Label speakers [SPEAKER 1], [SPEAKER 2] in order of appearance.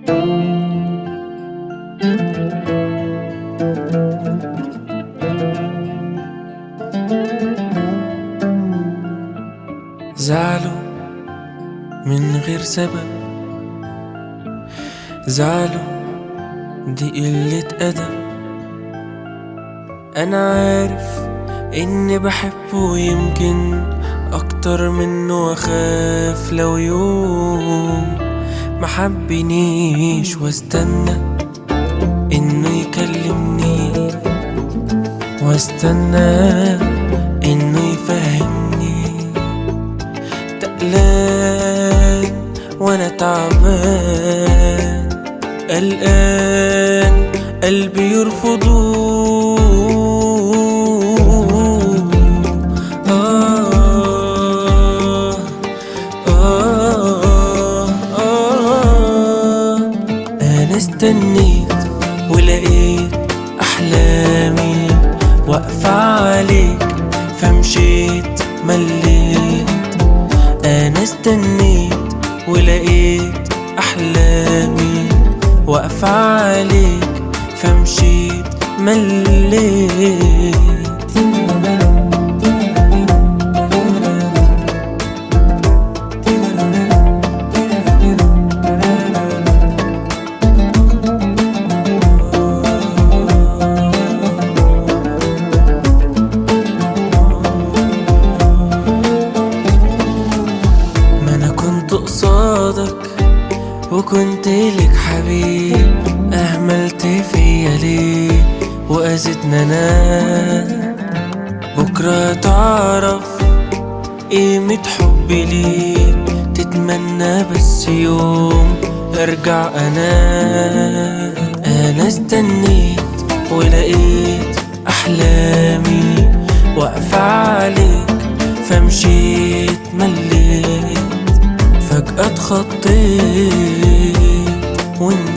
[SPEAKER 1] زعلوا من غير سبب زعلوا دي قلة أدب أنا عارف إني بحبه يمكن أكتر منه أخاف لو يوم محبنيش واستنى إنه يكلمني واستنى إنه يفهمني تقلان وأنا تعبان قلقان قلبي يرفضوه آه آه آه أنا استنيت ولقيت أحلامي واقفة عليك فمشيت مليت أنا استنيت ولقيت أحلامي واقفة عليك فمشيت مليت ما انا كنت قصادك وكنت لك حبيب اهملت فيا ليه واذيتنا انا بكره تعرف قيمة حبي ليك تتمنى بس يوم ارجع انا انا استنيت ولقيت احلامي واقفة عليك فمشيت مليت فجأة اتخضيت وانت